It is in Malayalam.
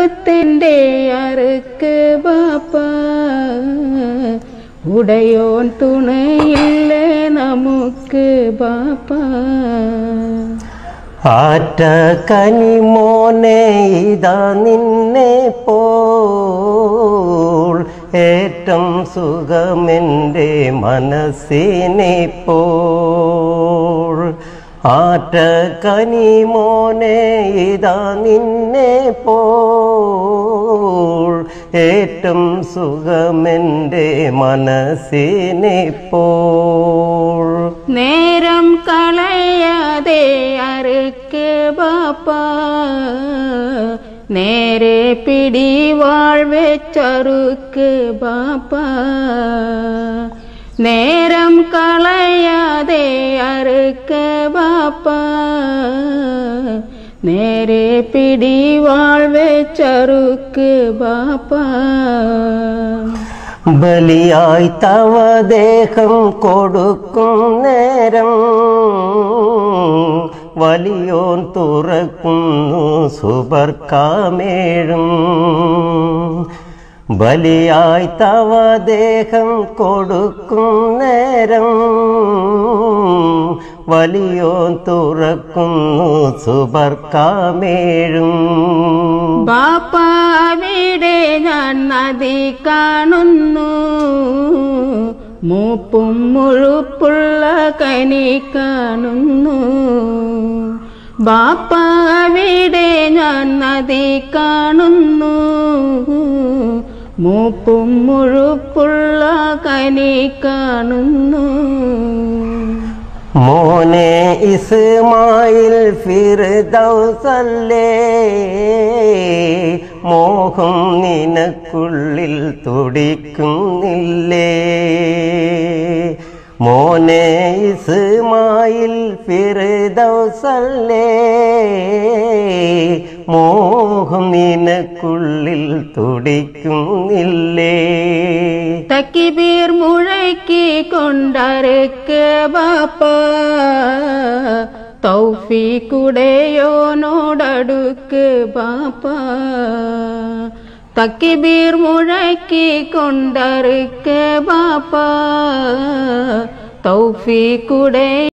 കഴുത്തിൻ്റെ അറുക്ക് ബാപ്പ ഉടയോൻ തുണയില്ലേ നമുക്ക് ബാപ്പ ആറ്റ കനിമോനെ ഇതാ നിന്നെ പോൾ ഏറ്റം സുഖമെൻ്റെ മനസ്സിനിപ്പോൾ ആറ്റ കനിമോനെ ഇതാ നിന്നെ പോൾ ഏറ്റം സുഖമെൻ്റെ മനസ്സിനിപ്പോൾ നേരം കളയാതെ അറുക്ക് ബാപ്പ നേരെ പിടി വാഴ്വെച്ചറുക്ക് ബാപ്പ നേരം കളയാതെ അറുക്ക് ബാപ്പ നേരെ പിടി വാഴ്വെച്ചറുക്ക് ബാപ്പ ബലിയായി തവ ദേഹം കൊടുക്കും നേരം വലിയോൻ തുറക്കുന്നു സുബർക്കാമേഴും ബലിയായി തവ ദേഹം കൊടുക്കും നേരം വലിയോൻ തുറക്കുന്നു സുബർക്കാമേഴും ബാപ്പ അവിടെ ഞാൻ നദി കാണുന്നു മൂപ്പും മുഴുപ്പുള്ള കനി കാണുന്നു ബാപ്പ അവിടെ ഞാൻ നദി കാണുന്നു മൂപ്പും മുഴുപ്പുള്ള കനി കാണുന്നു മോനെ ഇസ്മായിൽ ഫിർദൗസല്ലേ മോഹം നിനക്കുള്ളിൽ തുടിക്കുന്നില്ലേ മോനെ ഇസ്മായിൽ ഫിർദൗസല്ലേ മോഹം നിനക്കുള്ളിൽ തുടിക്കുന്നില്ലേ തക്കിബീർ മുഴക്കി കൊണ്ടരക്ക് ബാപ്പ തൗഫീക്കുടയോനോടടുക്ക് ബാപ്പ തക്കിബീർ മുഴക്കി കൊണ്ടറുക്ക് ബാപ്പ തൗഫീക്കുടേ